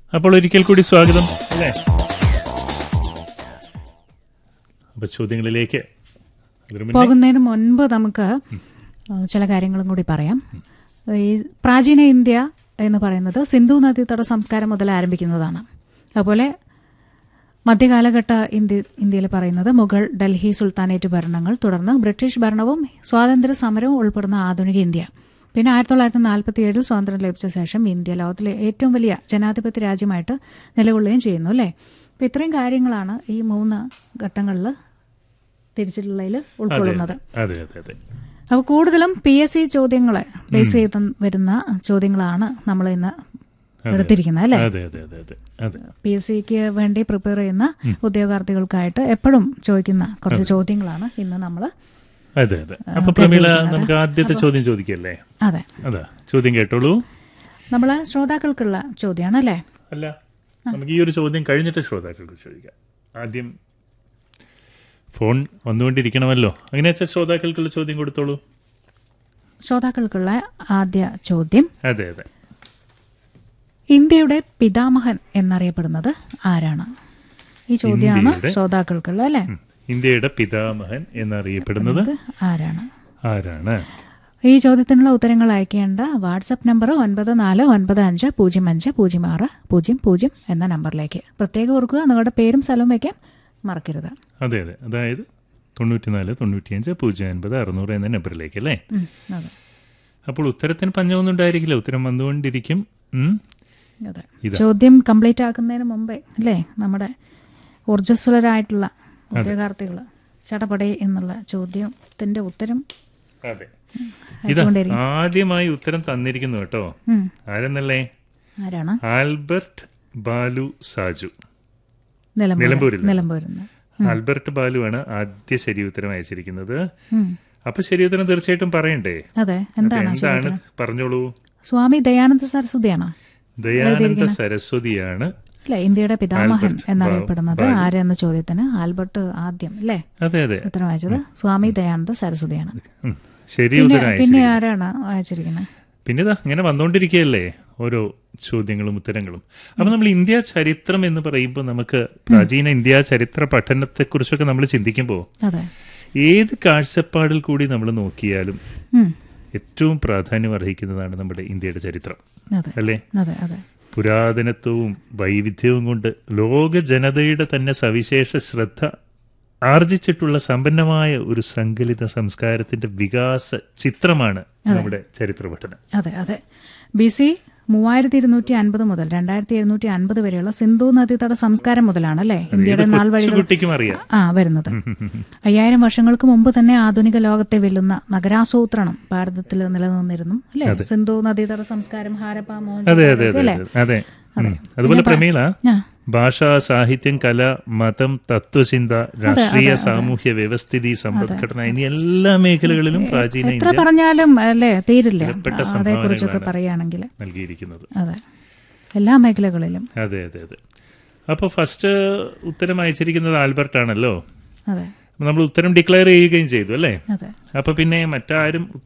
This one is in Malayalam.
അപ്പോൾ ഒരിക്കൽ കൂടി സ്വാഗതം അല്ലേ അപ്പൊ ചോദ്യങ്ങളിലേക്ക് അതിനു മുന്നേ പോകുന്നതിന് മുൻപ് നമുക്ക് ചില കാര്യങ്ങളും കൂടി പറയാം ഈ പ്രാചീന ഇന്ത്യ എന്ന് പറയുന്നത് സിന്ധു നദീതട സംസ്കാരം മുതൽ ആരംഭിക്കുന്നതാണ് അതുപോലെ മധ്യകാലഘട്ട ഇന്ത്യ ഇന്ത്യയിൽ പറയുന്നത് മുഗൾ ഡൽഹി സുൽത്താനേറ്റ് ഭരണങ്ങൾ തുടർന്ന് ബ്രിട്ടീഷ് ഭരണവും സ്വാതന്ത്ര്യ സമരവും ഉൾപ്പെടുന്ന ആധുനിക ഇന്ത്യ പിന്നെ ആയിരത്തി തൊള്ളായിരത്തി നാൽപ്പത്തി ഏഴിൽ സ്വാതന്ത്ര്യം ലഭിച്ച ശേഷം ഇന്ത്യ ലോകത്തിലെ ഏറ്റവും വലിയ ജനാധിപത്യ രാജ്യമായിട്ട് നിലകൊള്ളുകയും ചെയ്യുന്നു അല്ലേ അപ്പം ഇത്രയും കാര്യങ്ങളാണ് ഈ മൂന്ന് ഘട്ടങ്ങളിൽ തിരിച്ചിട്ടുള്ളതിൽ ഉൾക്കൊള്ളുന്നത് അതെ അതെ അതെ അപ്പോൾ കൂടുതലും പി എസ് സി ചോദ്യങ്ങളെ ബേസ് ചെയ്ത് വരുന്ന ചോദ്യങ്ങളാണ് നമ്മൾ ഇന്ന് എടുത്തിരിക്കുന്നത് അല്ലേ അതെ അതെ അതെ അതെ അതെ പി എസ് സിക്ക് വേണ്ടി പ്രിപ്പയർ ചെയ്യുന്ന ഉദ്യോഗാർത്ഥികൾക്കായിട്ട് എപ്പോഴും ചോദിക്കുന്ന കുറച്ച് ചോദ്യങ്ങളാണ് ഇന്ന് നമ്മൾ അതെ അതെ അപ്പൊ പ്രമീള നമുക്ക് ആദ്യത്തെ ചോദ്യം ചോദിക്കല്ലേ അതെ അതാ ചോദ്യം കേട്ടോളൂ നമ്മൾ ശ്രോതാക്കൾക്കുള്ള ചോദ്യമാണ് അല്ലേ അല്ല നമുക്ക് ഈ ഒരു ചോദ്യം കഴിഞ്ഞിട്ട് ശ്രോതാക്കൾക്ക് ചോദിക്കാം ആദ്യം ഫോൺ വന്നുകൊണ്ടിരിക്കണമല്ലോ അങ്ങനെ വെച്ചാൽ ശ്രോതാക്കൾക്കുള്ള ചോദ്യം കൊടുത്തോളൂ ശ്രോതാക്കൾക്കുള്ള ആദ്യ ചോദ്യം അതെ അതെ ഇന്ത്യയുടെ പിതാമഹൻ എന്നറിയപ്പെടുന്നത് ആരാണ് ഈ ചോദ്യമാണ് ഇന്ത്യയുടെ- ശ്രോതാക്കൾക്കുള്ള അല്ലേ ഉം. ഇന്ത്യയുടെ പിതാമഹൻ എന്നറിയപ്പെടുന്നത് ഇത് ആരാണ് ആരാണ് ഈ ചോദ്യത്തിനുള്ള ഉത്തരങ്ങൾ അയക്കേണ്ട വാട്സപ്പ് നമ്പർ ഒൻപത് നാല് ഒൻപത് അഞ്ച് പൂജ്യം അഞ്ച് പൂജ്യം ആറ് പൂജ്യം പൂജ്യം എന്ന നമ്പറിലേക്ക് പ്രത്യേകം ഓർക്കുക നിങ്ങളുടെ പേരും സ്ഥലവും വയ്ക്കാൻ മറക്കരുത് അതെ അതെ അതായത് തൊണ്ണൂറ്റിനാല് തൊണ്ണൂറ്റിയഞ്ച് പൂജ്യം അൻപത് അറുന്നൂറ് എന്ന നമ്പറിലേക്ക് അല്ലേ ഉം, അതെ അപ്പോൾ ഉത്തരത്തിന് പഞ്ചമൊന്നും ഉണ്ടായിരിക്കില്ല ഉത്തരം വന്നുകൊണ്ടിരിക്കും ഉം. അതെ ഇതാ. ചോദ്യം കംപ്ലീറ്റ് ആക്കുന്നതിന് മുമ്പേ അല്ലേ നമ്മുടെ ഊർജ്ജസ്വലരായിട്ടുള്ള ഉദ്യോഗാർത്ഥികൾ ചടപടേ എന്നുള്ള ചോദ്യത്തിന്റെ ഉത്തരം അതെ ഇതാ അയച്ചുകൊണ്ടിരിക്കും ആദ്യമായി ഉത്തരം തന്നിരിക്കുന്നു കേട്ടോ ഉം, ആരെന്നല്ലേ ആരാണ് ആൽബർട്ട് ബാലു സാജു നിലമ്പൂർ നിലമ്പൂരിൽ നിന്ന്. നിലമ്പൂരിൽ നിന്ന് ആൽബർട്ട് ബാലു ആണ് ആദ്യ ശരി ഉത്തരം അയച്ചിരിക്കുന്നത് ഉം, അപ്പൊ ശരി ഉത്തരം തീർച്ചയായിട്ടും പറയണ്ടേ അതെ അപ്പൊ എന്താണ് എന്താണ് പറഞ്ഞോളൂ സ്വാമി ദയാനന്ദ സരസ്വതിയാണോ ദയാനന്ദ സരസ്വതിയാണ് അല്ലെ ഇന്ത്യയുടെ പിതാമഹൻ ആൽബർട്ട് എന്നറിയപ്പെടുന്നത് ആരെന്ന ചോദ്യത്തിന് ആൽബർട്ട് ആദ്യം അല്ലേ അതെ അതെ ഉത്തരം അയച്ചത് സ്വാമി ദയാനന്ദ സരസ്വതിയാണ് ഉം. ശരി പിന്നെ ഉത്തരം പിന്നെ അയച്ചിരിക്കുന്നു ആരാണ് അയച്ചിരിക്കുന്നത് പിന്നെ ഇതാ ഇങ്ങനെ വന്നുകൊണ്ടിരിക്കുകയല്ലേ ഓരോ ചോദ്യങ്ങളും ഉത്തരങ്ങളും അപ്പൊ നമ്മൾ ഇന്ത്യ ചരിത്രം എന്ന് പറയുമ്പോൾ നമുക്ക് പ്രാചീന ഇന്ത്യ ചരിത്ര പഠനത്തെക്കുറിച്ചൊക്കെ നമ്മൾ ചിന്തിക്കുമ്പോൾ അതെ ഏത് കാഴ്ചപ്പാടിൽ കൂടി നമ്മൾ നോക്കിയാലും ഉം, ഏറ്റവും പ്രാധാന്യം അർഹിക്കുന്നതാണ് നമ്മുടെ ഇന്ത്യയുടെ ചരിത്രം അതെ അല്ലേ അതെ അതെ പുരാതനത്വവും വൈവിധ്യവും കൊണ്ട് ലോക ജനതയുടെ തന്നെ സവിശേഷ ശ്രദ്ധ ആർജിച്ചിട്ടുള്ള സമ്പന്നമായ ഒരു സങ്കലിത സംസ്കാരത്തിന്റെ വികാസ ചിത്രമാണ് നമ്മുടെ ചരിത്ര പഠനം അതെ അതെ ബി സി മൂവായിരത്തി ഇരുന്നൂറ്റി അൻപത് മുതൽ രണ്ടായിരത്തി എഴുന്നൂറ്റി അൻപത് വരെയുള്ള സിന്ധു നദീതട സംസ്കാരം മുതലാണ് അല്ലേ ഇന്ത്യയുടെ നാൾ വഴികൾ കുട്ടിക്കും അറിയാം ആ വരുന്നത് അയ്യായിരം വർഷങ്ങൾക്ക് മുമ്പ് തന്നെ ആധുനിക ലോകത്തെ വെല്ലുന്ന നഗരാസൂത്രണം ഭാരതത്തിൽ നിലനിന്നിരുന്നു അല്ലേ സിന്ധു നദീതട സംസ്കാരം ഹാരപ്പ അതെ അതെ മോഹൻജോ അതെ അതെ അതെ ഉം. അതുപോലെ പ്രമീള ആ ഭാഷ സാഹിത്യം കല മതം തത്വചിന്ത രാഷ്ട്രീയ സാമൂഹ്യ വ്യവസ്ഥിതി സമ്പദ്ഘടന എന്നീ എല്ലാ മേഖലകളിലും പ്രാചീന എത്ര ഇന്ത്യ പറഞ്ഞാലും അല്ലേ തീരില്ല വിലപ്പെട്ട അതേക്കുറിച്ചൊക്കെ പറയുകയാണെങ്കിൽ നൽകിയിരിക്കുന്നത് അതെ എല്ലാ മേഖലകളിലും അതെ അതെ അതെ അപ്പോൾ ഫസ്റ്റ് ഉത്തരം അയച്ചിരിക്കുന്നത് ആൽബർട്ട് ആണല്ലോ അതെ നമ്മൾ ഉത്തരം ഡിക്ലെയർ ചെയ്യുകയും ചെയ്തു അല്ലേ അതെ അപ്പൊ പിന്നെ മറ്റാരും